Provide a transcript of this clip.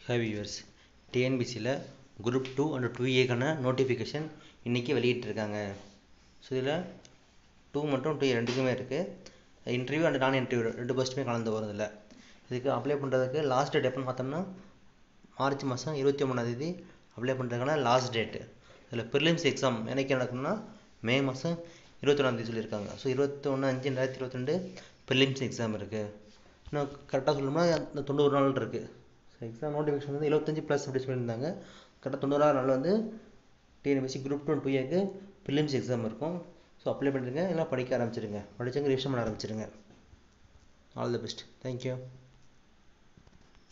hi viewers டிஎன்பிசியில் group two and two ஏக்கான notification இன்றைக்கி வெளியிட்டிருக்காங்க ஸோ இதில் டூ மற்றும் டூ ரெண்டுக்குமே இருக்குது இன்டர்வியூ அண்ட் நான் இன்டர்வியூ ரெண்டு போஸ்ட்டுமே கலந்து வரும் இதில் இதுக்கு அப்ளை பண்ணுறதுக்கு லாஸ்ட் டேட் எப்போன்னு பார்த்தோம்னா மார்ச் மாதம் இருபத்தி ஒம்பதாந்தேதி அப்ளை பண்ணுறதுக்கான லாஸ்ட் டேட்டு இதில் ப்ரிலிம்ஸ் எக்ஸாம் என்னைக்கு நடக்கும்னா மே மாதம் இருபத்தொன்னாந்தேதி சொல்லியிருக்காங்க ஸோ இருபத்தொன்று அஞ்சு ரெண்டாயிரத்தி இருபத்தி ரெண்டு ப்ரிலிம்ஸ் எக்ஸாம் இருக்குது இன்னும் கரெக்டாக சொல்லணும்னா இந்த தொண்ணூறு நாள் இருக்குது ஸோ எக்ஸாம் நோட்டிஃபிகேஷன் வந்து எழுபத்தஞ்சு ப்ளஸ் அப்படி சொல்லியிருந்தாங்க கரெக்டாக தொண்ணூறாவது நாள் வந்து டிஎன்பிசி குரூப் டூ டூ ஏக்கு ப்ரிலிம்ஸ் எக்ஸாம் இருக்கும் ஸோ அப்ளை பண்ணிடுங்க எல்லாம் படிக்க ஆரம்பிச்சிடுங்க படித்தவங்க ரிவிஷன் பண்ண ஆரம்பிச்சிடுங்க ஆல் தி பெஸ்ட் தேங்க்யூ